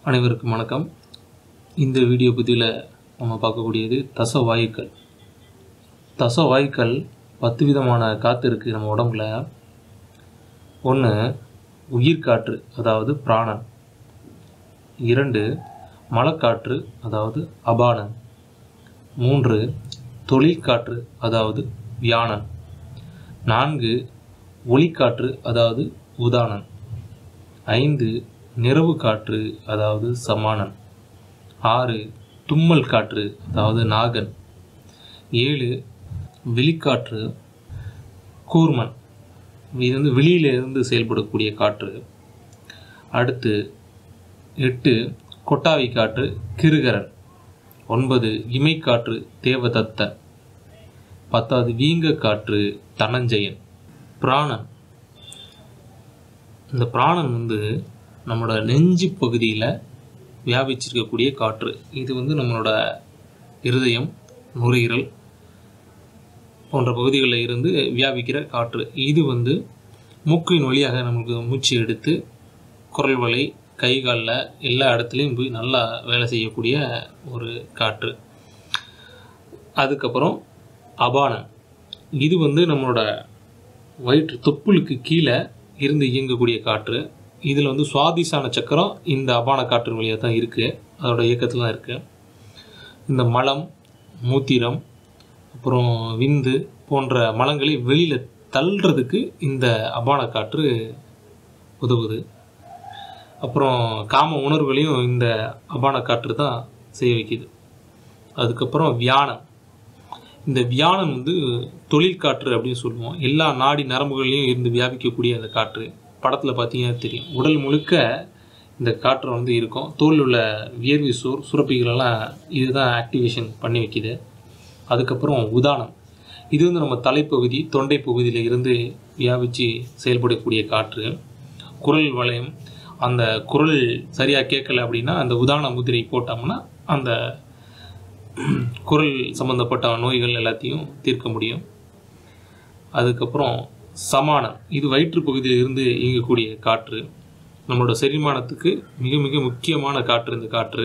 அனைவருக்கும் வணக்கம் இந்த வீடியோ பதிவில் நம்ம பார்க்கக்கூடியது தச வாயுக்கள் தச வாயுக்கள் பத்து விதமான காற்று இருக்குது நம்ம உடம்புல ஒன்று உயிர்காற்று அதாவது பிராணன் இரண்டு மலக்காற்று அதாவது அபானன் மூன்று தொழிற்காற்று அதாவது வியானன் நான்கு ஒளிக்காற்று அதாவது உதானன் ஐந்து நிறவு காற்று அதாவது சமானன் ஆறு தும்மல் காற்று அதாவது நாகன் ஏழு வெளிக்காற்று கூர்மன் இது வந்து வெளியில இருந்து செயல்படக்கூடிய காற்று அடுத்து எட்டு கொட்டாவி காற்று கிருகரன் ஒன்பது இமைக்காற்று தேவதத்த பத்தாவது வீங்க காற்று தனஞ்சயன் பிராணன் இந்த பிராணன் வந்து நம்மளோட நெஞ்சு பகுதியில் வியாபிச்சிருக்கக்கூடிய காற்று இது வந்து நம்மளோட இருதயம் நுரையீரல் போன்ற பகுதிகளில் இருந்து வியாபிக்கிற காற்று இது வந்து மூக்கின் வழியாக நமக்கு மூச்சு எடுத்து குரல் வலை கை காலில் எல்லா இடத்துலையும் போய் நல்லா வேலை செய்யக்கூடிய ஒரு காற்று அதுக்கப்புறம் அபானன் இது வந்து நம்மளோட வயிற்று தொப்புளுக்கு கீழே இருந்து இயங்கக்கூடிய காற்று இதில் வந்து சுவாதிசான சக்கரம் இந்த அபான காற்றின் வழியாக தான் இருக்குது அதோட இயக்கத்தில் தான் இருக்குது இந்த மலம் மூத்திரம் அப்புறம் விந்து போன்ற மலங்களை வெளியில் தள்ளுறதுக்கு இந்த அபான காற்று உதவுது அப்புறம் காம உணர்வுகளையும் இந்த அபான காற்று தான் செய்ய வைக்குது அதுக்கப்புறம் வியானம் இந்த வியானம் வந்து தொழிற்காற்று அப்படின்னு சொல்லுவோம் எல்லா நாடி நரம்புகள்லையும் இருந்து வியாபிக்கக்கூடிய அந்த காற்று படத்தில் பார்த்தீங்கன்னா தெரியும் உடல் முழுக்க இந்த காற்று வந்து இருக்கும் தோல் உள்ள வியர்வி சோர் சுரப்பிகளெல்லாம் இதுதான் ஆக்டிவேஷன் பண்ணி வைக்குது அதுக்கப்புறம் உதானம் இது வந்து நம்ம தலைப்பகுதி தொண்டை பகுதியில் இருந்து வியாபித்து செயல்படக்கூடிய காற்று குரல் வளையம் அந்த குரல் சரியாக கேட்கல அப்படின்னா அந்த உதான முதிரை போட்டோம்னா அந்த குரல் சம்பந்தப்பட்ட நோய்கள் எல்லாத்தையும் தீர்க்க முடியும் அதுக்கப்புறம் சமானம் இது வயிற்று பகுதியில் இருந்து இயங்கக்கூடிய காற்று நம்மளோட செரிமானத்துக்கு மிக மிக முக்கியமான காற்று இந்த காற்று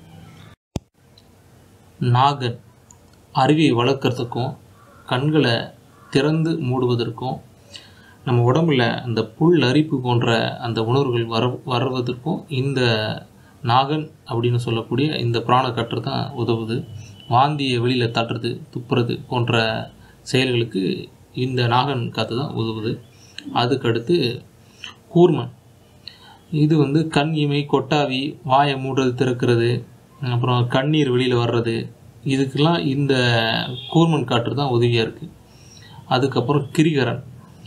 நாகன் அறிவை வளர்க்குறதுக்கும் கண்களை திறந்து மூடுவதற்கும் நம்ம உடம்புல அந்த புல் அரிப்பு போன்ற அந்த உணர்வுகள் வர வர்றதற்கும் இந்த நாகன் அப்படின்னு சொல்லக்கூடிய இந்த பிராண காற்று தான் உதவுது வாந்தியை வெளியில் தட்டுறது துப்புறது போன்ற செயல்களுக்கு இந்த நாகன் காற்று தான் உதவுது அதுக்கடுத்து கூர்மன் இது வந்து கண் இமை கொட்டாவி வாயை மூடுறது திறக்கிறது அப்புறம் கண்ணீர் வெளியில் வர்றது இதுக்கெல்லாம் இந்த கூர்மன் காற்று தான் உதவியாக இருக்குது அதுக்கப்புறம் கிரிகரன்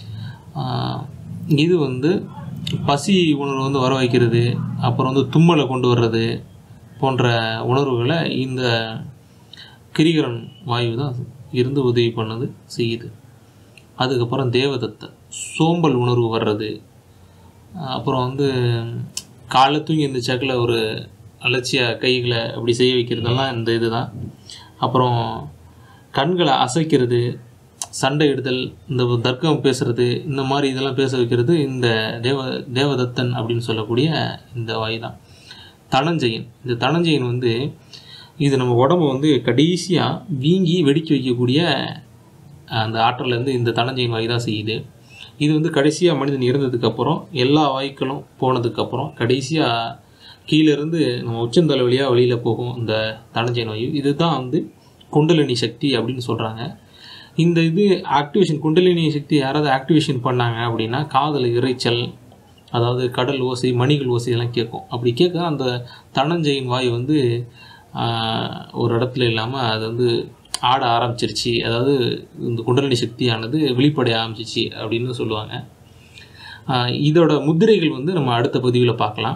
இது வந்து பசி உணர்வு வந்து வர வைக்கிறது அப்புறம் வந்து தும்மலை கொண்டு வர்றது போன்ற உணர்வுகளை இந்த கிரிகரன் வாயு தான் இருந்து உதவி பண்ணது செய்யுது அதுக்கப்புறம் தேவதத்தை சோம்பல் உணர்வு வர்றது அப்புறம் வந்து காலைல தூங்கி எழுந்திரிச்சாக்கில் ஒரு அலட்சிய கைகளை அப்படி செய்ய வைக்கிறதெல்லாம் இந்த இது தான் அப்புறம் கண்களை அசைக்கிறது சண்டை இடுதல் இந்த தர்க்கம் பேசுறது இந்த மாதிரி இதெல்லாம் பேச வைக்கிறது இந்த தேவ தேவதத்தன் அப்படின்னு சொல்லக்கூடிய இந்த வாயு தான் தனஞ்சயன் இந்த தனஞ்சயன் வந்து இது நம்ம உடம்பு வந்து கடைசியாக வீங்கி வெடிக்க வைக்கக்கூடிய அந்த ஆற்றலேருந்து இந்த தனஞ்சயன் வாயு தான் செய்யுது இது வந்து கடைசியாக மனிதன் இறந்ததுக்கப்புறம் எல்லா வாயுக்களும் போனதுக்கப்புறம் கடைசியாக கீழேருந்து நம்ம உச்சந்தலை வழியாக வெளியில் போகும் இந்த தனஞ்சயன் வாயு இதுதான் வந்து குண்டலினி சக்தி அப்படின்னு சொல்கிறாங்க இந்த இது ஆக்டிவேஷன் குண்டலினி சக்தி யாராவது ஆக்டிவேஷன் பண்ணாங்க அப்படின்னா காதல் இறைச்சல் அதாவது கடல் ஓசை மணிகள் ஓசை எல்லாம் கேட்கும் அப்படி கேட்க அந்த தனஞ்சயின் வாயு வந்து ஒரு இடத்துல இல்லாமல் அது வந்து ஆட ஆரம்பிச்சிருச்சு அதாவது இந்த குண்டலினி சக்தியானது வெளிப்படைய ஆரம்பிச்சிச்சு அப்படின்னு சொல்லுவாங்க இதோட முத்திரைகள் வந்து நம்ம அடுத்த பதிவில் பார்க்கலாம்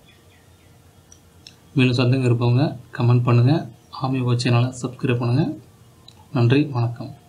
மேலும் சந்தேகம் இருப்பவங்க கமெண்ட் பண்ணுங்கள் ஆமியோ சேனலை சப்ஸ்கிரைப் பண்ணுங்கள் நன்றி வணக்கம்